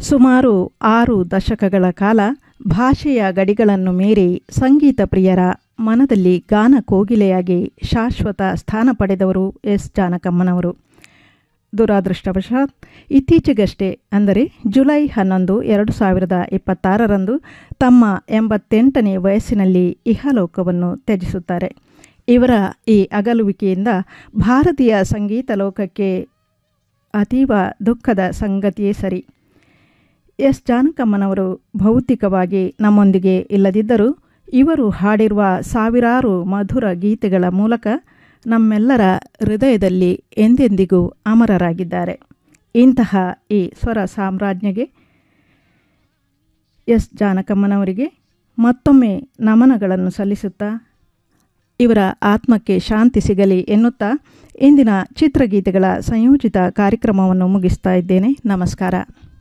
ಸುಮಾರು ಆರು ದಶಕಗಳ ಕಾಲ ಭಾಷೆಯ ಗಡಿಗಳನ್ನು ಮೀರಿ ಸಂಗೀತ ಪ್ರಿಯರ ಮನದಲ್ಲಿ ಗಾನ ಕೋಗಿಲೆಯಾಗಿ ಶಾಶ್ವತ ಸ್ಥಾನ ಪಡೆದವರು ಎಸ್ ಜಾನಕಮ್ಮನವರು ದುರಾದೃಷ್ಟವಶಾತ್ ಇತ್ತೀಚೆಗಷ್ಟೇ ಅಂದರೆ ಜುಲೈ ಹನ್ನೊಂದು ಎರಡು ಸಾವಿರದ ಇಪ್ಪತ್ತಾರರಂದು ತಮ್ಮ ಎಂಬತ್ತೆಂಟನೇ ವಯಸ್ಸಿನಲ್ಲಿ ಇಹಲೋಕವನ್ನು ತ್ಯಜಿಸುತ್ತಾರೆ ಇವರ ಈ ಅಗಲುವಿಕೆಯಿಂದ ಭಾರತೀಯ ಸಂಗೀತ ಲೋಕಕ್ಕೆ ಅತೀವ ದುಃಖದ ಸಂಗತಿಯೇ ಸರಿ ಎಸ್ ಜಾನಕಮ್ಮನವರು ಭೌತಿಕವಾಗಿ ನಮ್ಮೊಂದಿಗೆ ಇಲ್ಲದಿದ್ದರೂ ಇವರು ಹಾಡಿರುವ ಸಾವಿರಾರು ಮಧುರ ಗೀತೆಗಳ ಮೂಲಕ ನಮ್ಮೆಲ್ಲರ ಹೃದಯದಲ್ಲಿ ಎಂದೆಂದಿಗೂ ಅಮರರಾಗಿದ್ದಾರೆ ಇಂತಹ ಈ ಸ್ವರ ಸಾಮ್ರಾಜ್ಞೆಗೆ ಎಸ್ ಜಾನಕಮ್ಮನವರಿಗೆ ಮತ್ತೊಮ್ಮೆ ನಮನಗಳನ್ನು ಸಲ್ಲಿಸುತ್ತಾ ಇವರ ಆತ್ಮಕ್ಕೆ ಶಾಂತಿ ಸಿಗಲಿ ಎನ್ನುತ್ತಾ ಇಂದಿನ ಚಿತ್ರಗೀತೆಗಳ ಸಂಯೋಜಿತ ಕಾರ್ಯಕ್ರಮವನ್ನು ಮುಗಿಸ್ತಾ ಇದ್ದೇನೆ ನಮಸ್ಕಾರ